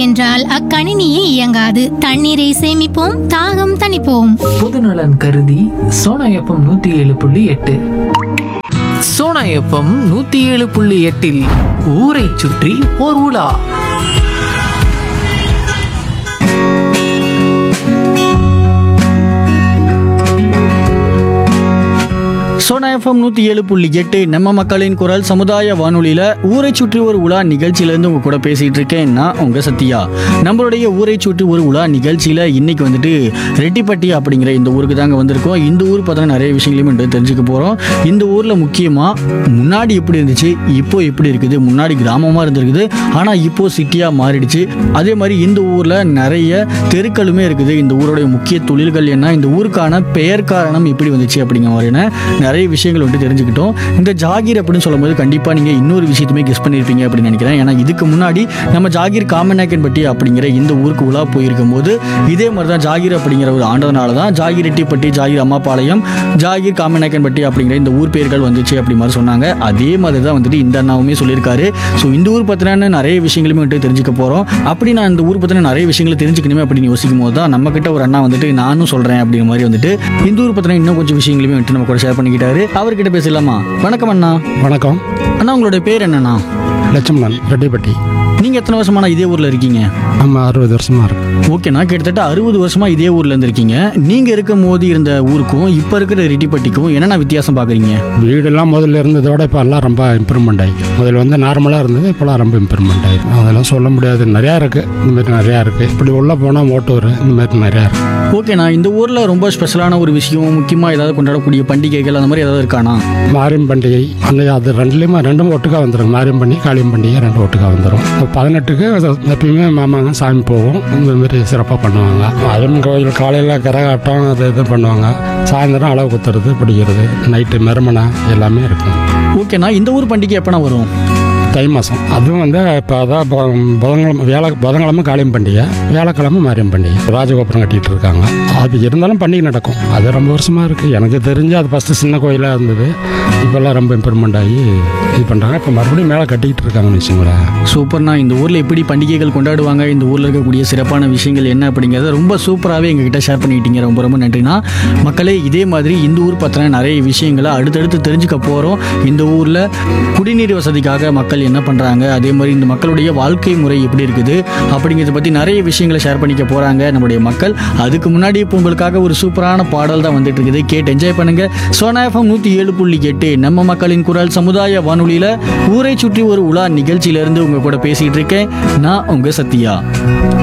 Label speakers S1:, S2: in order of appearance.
S1: என்றால் அக்கணினியே இயங்காது தண்ணீரை சேமிப்போம் தாகம் தணிப்போம்
S2: பொதுநலன் கருதி சோனா எஃப்எம் நூத்தி ஏழு புள்ளி எட்டு சோனா எஃப்எம் நூத்தி ஏழு புள்ளி எட்டில் ஊரை சுற்றி ஓர் உலா
S3: சோனா எஃப்எம் நூற்றி ஏழு புள்ளி எட்டு நம்ம மக்களின் குரல் சமுதாய வானொலியில் ஊரை சுற்றி ஒரு உலா நிகழ்ச்சியிலேருந்து உங்க கூட பேசிகிட்டு இருக்கேன் நான் உங்கள் சத்யா நம்மளுடைய ஊரை சுற்றி ஒரு உலா நிகழ்ச்சியில் இன்னைக்கு வந்துட்டு ரெட்டிப்பட்டி அப்படிங்கிற இந்த ஊருக்கு தாங்க வந்திருக்கோம் இந்த ஊர் பார்த்தீங்கன்னா நிறைய விஷயங்களையும் வந்து தெரிஞ்சுக்க போகிறோம் இந்த ஊரில் முக்கியமாக முன்னாடி எப்படி இருந்துச்சு இப்போ எப்படி இருக்குது முன்னாடி கிராமமாக இருந்திருக்குது ஆனால் இப்போ சிட்டியாக மாறிடுச்சு அதே மாதிரி இந்த ஊரில் நிறைய தெருக்களுமே இருக்குது இந்த ஊருடைய முக்கிய தொழில்கள் என்ன இந்த ஊருக்கான பெயர் காரணம் எப்படி வந்துச்சு அப்படிங்கிற மாதிரியான நிறைய விஷயங்கள் வந்து தெரிஞ்சுக்கிட்டோம் இந்த ஜாகீர் அப்படின்னு சொல்லும்போது கண்டிப்பாக நீங்கள் இன்னொரு விஷயத்தையுமே கெஸ் பண்ணியிருப்பீங்க அப்படின்னு நினைக்கிறேன் ஏன்னா இதுக்கு முன்னாடி நம்ம ஜாகீர் காமநாயக்கன்பட்டி அப்படிங்கிற இந்த ஊருக்கு உலா போயிருக்கும் போது இதே மாதிரி தான் ஜாகீர் அப்படிங்கிற ஒரு ஆண்டதுனால தான் ஜாகீர் ரெட்டிப்பட்டி ஜாகீர் அம்மாபாளையம் ஜாகீர் காமநாயக்கன்பட்டி அப்படிங்கிற இந்த ஊர் பேர்கள் வந்துச்சு அப்படி மாதிரி சொன்னாங்க அதே மாதிரி தான் வந்துட்டு இந்த அண்ணாவுமே சொல்லியிருக்காரு ஸோ இந்த ஊர் பற்றின நிறைய விஷயங்களுமே வந்துட்டு தெரிஞ்சுக்க போகிறோம் அப்படி நான் இந்த ஊர் பற்றின நிறைய விஷயங்களை தெரிஞ்சுக்கணுமே அப்படின்னு யோசிக்கும் போது தான் நம்ம கிட்ட ஒரு அண்ணா வந்துட்டு நானும் சொல்கிறேன் அப்படிங்கிற மாதிரி வந்துட்டு இந்த ஊர் பற்றின இன்னும் கொஞ்சம் விஷயங்களுமே வந்துட்டு நம்ம கூட ஷேர் பண்ணிக்கிட்டாரு அவர்கிட்ட பேசலாமா வணக்கம் அண்ணா
S4: வணக்கம்
S3: அண்ணா உங்களோட பேர் என்னண்ணா
S4: லட்சுமணன் ரெட்டிப்பட்டி
S3: நீங்கள் எத்தனை வருஷமான இதே ஊரில் இருக்கீங்க
S4: நம்ம அறுபது வருஷமா இருக்கு
S3: ஓகேண்ணா கிட்டத்தட்ட அறுபது வருஷமா இதே ஊர்ல இருந்திருக்கீங்க நீங்க இருக்கும் போது இருந்த ஊருக்கும் இப்ப இருக்கிற ரெட்டிப்பட்டிக்கும் என்னென்ன வித்தியாசம் பாக்குறீங்க
S4: வீடெல்லாம் முதல்ல இருந்ததோட இப்போ எல்லாம் ரொம்ப இம்ப்ரூவ்மெண்ட் ஆகி முதல்ல வந்து நார்மலாக இருந்தது இப்போலாம் ரொம்ப இம்ப்ரூவ்மெண்ட் ஆகி அதெல்லாம் சொல்ல முடியாது நிறையா இருக்குது இந்த மாதிரி நிறையா இருக்குது இப்படி உள்ளே போனால் மோட்டூர் இந்த மாதிரி நிறையா இருக்குது
S3: ஓகேண்ணா இந்த ஊர்ல ரொம்ப ஸ்பெஷலான ஒரு விஷயம் முக்கியமா ஏதாவது கொண்டாடக்கூடிய பண்டிகைகள் அந்த மாதிரி ஏதாவது இருக்காண்ணா
S4: மாரியம் பண்டிகை அந்த அது ரெண்டுலேயுமே ரெண்டும் ஒட்டுக்கா வந்துடும் மாரியம் பண்டிகை காளியம் பண்டிகை ரெண்டும் ஒட்டுக்கா வந்துடும் பதினெட்டுக்கு அது எப்பயுமே மாமாங்க சாமி போவோம் இந்த மாதிரி சிறப்பாக பண்ணுவாங்க அதன் கோயில் காலையில் கரகாட்டம் அது இது பண்ணுவாங்க சாயந்தரம் அளவு குத்துறது பிடிக்கிறது நைட்டு மெருமனை எல்லாமே இருக்கும்
S3: ஓகேண்ணா இந்த ஊர் பண்டிகை எப்பண்ணா வரும்
S4: தை மாதம் அதுவும் வந்து இப்போ அதான் பொ- புதன்கிழமை வேலை புதன்கிழமை காளியம் பண்டிகை வியாழக்கிழமை மாரியம் பண்டிகை ராஜகோபுரம் கட்டிகிட்டு இருக்காங்க அது இருந்தாலும் பண்டிகை நடக்கும் அது ரொம்ப வருஷமாக இருக்குது எனக்கு தெரிஞ்சு அது ஃபஸ்ட்டு சின்ன கோயிலாக இருந்தது இப்போல்லாம் ரொம்ப இம்ப்ரூவ்மெண்ட் ஆகி இது பண்ணுறாங்க இப்போ மறுபடியும் மேலே கட்டிக்கிட்டு இருக்காங்கன்னு வச்சுங்களேன்
S3: சூப்பர்ண்ணா இந்த ஊர்ல எப்படி பண்டிகைகள் கொண்டாடுவாங்க இந்த ஊர்ல இருக்கக்கூடிய சிறப்பான விஷயங்கள் என்ன அப்படிங்கறத ரொம்ப சூப்பராகவே எங்ககிட்ட ஷேர் பண்ணிக்கிட்டீங்க ரொம்ப ரொம்ப நன்றிண்ணா மக்களே இதே மாதிரி இந்த ஊர் பற்றின நிறைய விஷயங்களை அடுத்தடுத்து தெரிஞ்சுக்க போகிறோம் இந்த ஊரில் குடிநீர் வசதிக்காக மக்கள் என்ன பண்ணுறாங்க அதே மாதிரி இந்த மக்களுடைய வாழ்க்கை முறை எப்படி இருக்குது அப்படிங்கிறத பற்றி நிறைய விஷயங்களை ஷேர் பண்ணிக்க போகிறாங்க நம்முடைய மக்கள் அதுக்கு முன்னாடி இப்போ உங்களுக்காக ஒரு சூப்பரான பாடல் தான் வந்துட்டு இருக்குது கேட்டு என்ஜாய் பண்ணுங்க சோனா எஃப்எம் நூற்றி ஏழு புள்ளி எட்டு நம்ம மக்களின் குரல் சமுதாய வானொலியில் ஊரை சுற்றி ஒரு உலா நிகழ்ச்சியிலேருந்து உங்க கூட பேசிகிட்டு இருக்கேன் நான் உங்கள் சத்யா